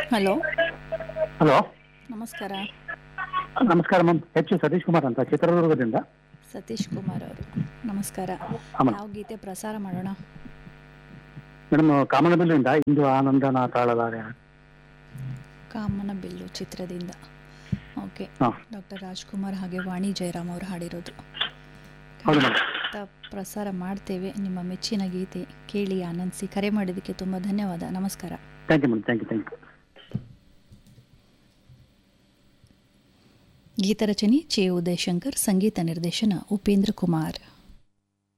hello hello ನಮಸ್ಕಾರ ನಮಸ್ಕಾರ ma'am H Satish Kumar ಅಂತ ಚಿತ್ರದುರ್ಗದಿಂದ ಸತೀಶ್ ಕುಮಾರ್ ಅವರು ನಮಸ್ಕಾರ ಹಾಂ ಯಾವ ಗೀತೆ ಪ್ರಸಾರ ಮಾಡೋಣ ಮೇಡಮ್ ಕಾಮನಬಿಲ್ಲಿಂದ ಇಂದು ಆನಂದನ ತಾಳಲಾರೆ ಕಾಮನ ಬಿಲ್ಲು ಚಿತ್ರದಿಂದ ಓಕೆ ಹಾಂ ಡಾಕ್ಟರ್ ರಾಜ್ಕುಮಾರ್ ಹಾಗೆ ವಾಣಿ ಜಯರಾಮ್ ಅವರು ಹಾಡಿರೋದು ಹೌದು ಮೇಡಮ್ ಖಂಡಿತ ಪ್ರಸಾರ ಮಾಡ್ತೇವೆ ನಿಮ್ಮ ಮೆಚ್ಚಿನ ಗೀತೆ ಕೇಳಿ ಆನಂದಿಸಿ ಕರೆ ಮಾಡಿದ್ದಕ್ಕೆ ತುಂಬ ಧನ್ಯವಾದ ನಮಸ್ಕಾರ thank you madam thank you thank you ಗೀತರಚನೆ ಚೆ ಉದಯಶಂಕರ್ ಸಂಗೀತ ನಿರ್ದೇಶನ ಉಪೇಂದ್ರ ಕುಮಾರ್